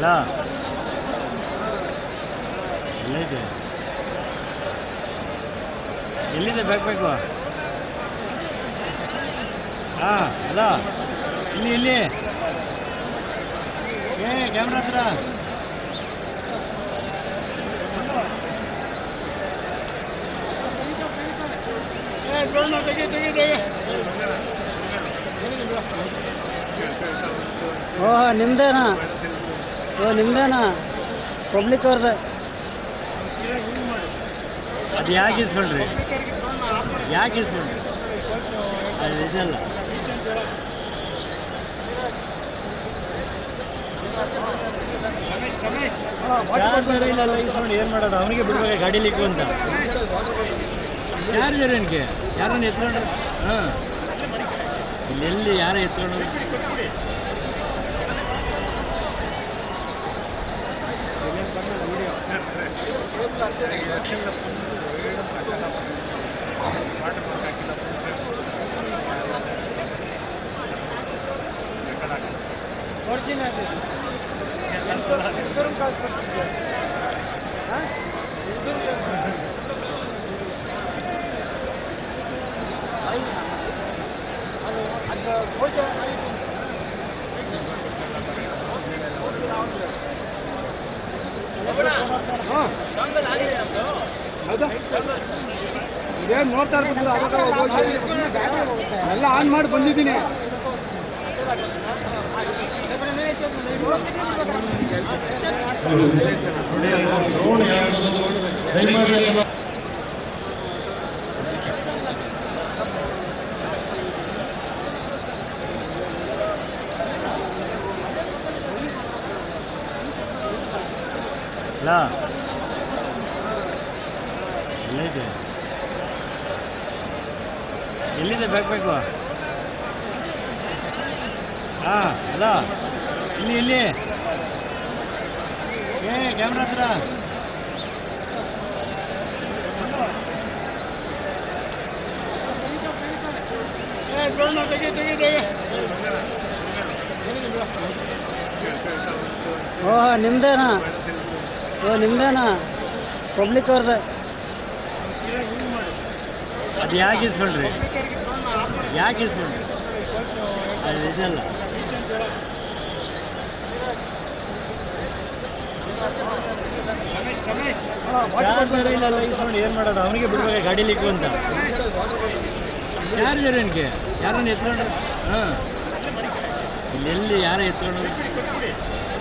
ಅಲ್ಲ ಎಲ್ಲೈತೆ ಎಲ್ಲಿದೆ ಬೇಕು ಬೇಕು ಹಾಂ ಅಲ್ಲ ಇಲ್ಲಿ ಇಲ್ಲಿ ಏ ಕ್ಯಾಮ್ರಾ ಹತ್ರ ಏ ಡ್ರೋನ್ ತೆಗಿ ತೆಗಿ ತೆಗಿ ಓ ನಿಮ್ದೇನಾ ಓ ನಿಮ್ದೇನಾ ಪಬ್ಲಿಕ್ ಅವ್ರದ್ದು ಅದು ಯಾಕೆ ಇಸ್ಕೊಂಡ್ರಿ ಯಾಕೆ ಇಸ್ಕೊಂಡ್ರಿ ಅದು ಇದಲ್ಲ ಚಾರ್ಜರ್ ಇಲ್ಲ ಇಸ್ಕೊಂಡು ಏನು ಮಾಡೋದು ಅವನಿಗೆ ಬಿಡ್ಬೇಕು ಗಾಡೀಲಿ ಇಕ್ಕು ಅಂತ ಚಾರ್ಜರ್ ಏನಕ್ಕೆ ಯಾರನ್ನ ಎತ್ಕೊಂಡು ಹಾಂ ಇಲ್ಲಿ ಎಲ್ಲಿ ಯಾರ ಎತ್ಕೊಂಡು ಇದೇನು ನೋಡ್ತಾ ಇರ್ಬೋದು ಎಲ್ಲ ಆನ್ ಮಾಡಿ ಬಂದಿದ್ದೀನಿ ಅಲ್ಲ ಎಲ್ಲೈತೆ ಎಲ್ಲಿದೆ ಬೇಕು ಬೇಕು ಹಾಂ ಅಲ್ಲ ಇಲ್ಲಿ ಇಲ್ಲಿ ಏ ಕ್ಯಾಮ್ರಾ ಹತ್ರ ಏ ಡ್ರೋನ್ ತೆಗಿ ತೆಗಿ ತೆಗಿ ಓ ನಿಮ್ದೇನಾ ಓ ನಿಮ್ದೇನಾ ಪಬ್ಲಿಕ್ ಅವ್ರದ್ದು ಅದು ಯಾಕೆ ಇಸ್ಕೊಂಡ್ರಿ ಯಾಕೆ ಇಸ್ಕೊಂಡ್ರಿ ಅದು ಇದಲ್ಲ ಚಾರ್ಜರ್ ಇಲ್ಲ ಇಸ್ಕೊಂಡು ಏನು ಮಾಡೋದು ಅವನಿಗೆ ಬಿಡ್ಬೇಕು ಗಾಡೀಲಿ ಇಕ್ಕು ಅಂತ ಚಾರ್ಜರ್ ಏನಕ್ಕೆ ಯಾರನ್ನ ಎತ್ಕೊಂಡು ಹಾಂ ಇಲ್ಲಿ ಎಲ್ಲಿ ಯಾರ ಎತ್ಕೊಂಡು